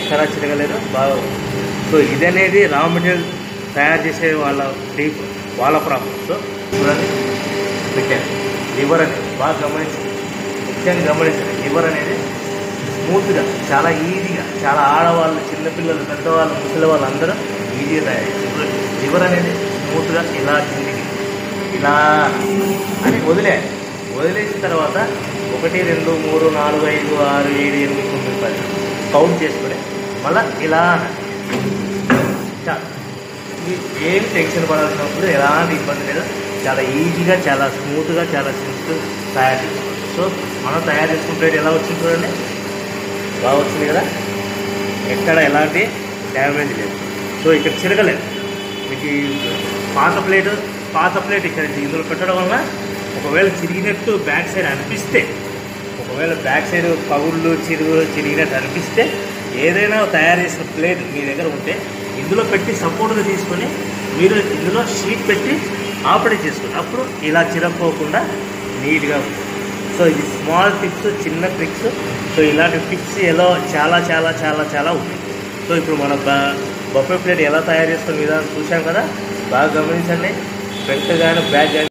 ఎక్కడా చిరగలేదు బాగా సో ఇది అనేది రా మెటీరియల్ తయారు చేసే వాళ్ళ డీప్ వాళ్ళ ప్రాబ్లం సో చూడండి పెట్టాను లివర్ అనేది బాగా గమనించండి ముఖ్యంగా గమనించండి లివర్ అనేది స్మూత్గా చాలా ఈజీగా చాలా ఆడవాళ్ళు చిన్నపిల్లలు పెద్దవాళ్ళు ముసలి వాళ్ళు అందరూ ఈజీగా తయారు చేస్తారు లివర్ అనేది స్మూత్గా ఇలా కిందికి ఇలా అని వదిలే వదిలేసిన తర్వాత ఒకటి రెండు మూడు నాలుగు ఐదు ఆరు ఏడు ఎనిమిది తొమ్మిది పది కౌంట్ చేసుకొని మళ్ళీ ఇలా అనాలి. చాలు మీ- ఏం టెన్షన్ పడాల్సినప్పుడు ఎలాంటి ఇబ్బంది లేదు చాలా ఈజీగా చాలా స్మూత్గా చాలా సింపుల్ తయారు చేసుకోవచ్చు సో మనం తయారు చేసుకున్న ప్లేట్ ఎలా వచ్చింది చూడండి బాగా వచ్చింది కదా ఎక్కడ ఎలాంటి డ్యామేజ్ లేదు సో ఇక్కడ చిరగలేదు మీకు ఈ పాత ప్లేట్ పాత ప్లేట్ ఇక్కడ ఇందులో పెట్టడం వల్ల ఒకవేళ చిరిగినట్టు బ్యాక్ సైడ్ అనిపిస్తే ఒకవేళ బ్యాక్ సైడ్ పగుళ్ళు చిరుగు చిరిగినట్టు అనిపిస్తే ఏదైనా తయారు చేసిన ప్లేట్ మీ దగ్గర ఉంటే ఇందులో పెట్టి సపోర్ట్గా తీసుకొని మీరు ఇందులో షీట్ పెట్టి ఆపరేట్ చేసుకోండి అప్పుడు ఇలా చిరక్కోకుండా నీట్గా ఉంటుంది సో ఇది స్మాల్ టిప్స్ చిన్న ట్రిక్స్ సో ఇలాంటి టిప్స్ ఎలా చాలా చాలా చాలా చాలా ఉన్నాయి సో ఇప్పుడు మన బఫే ప్లేట్ ఎలా తయారు చేస్తాం విధానం చూసాం కదా బాగా గమనించండి ఫ్రంట్ కానీ బ్యాక్ కానీ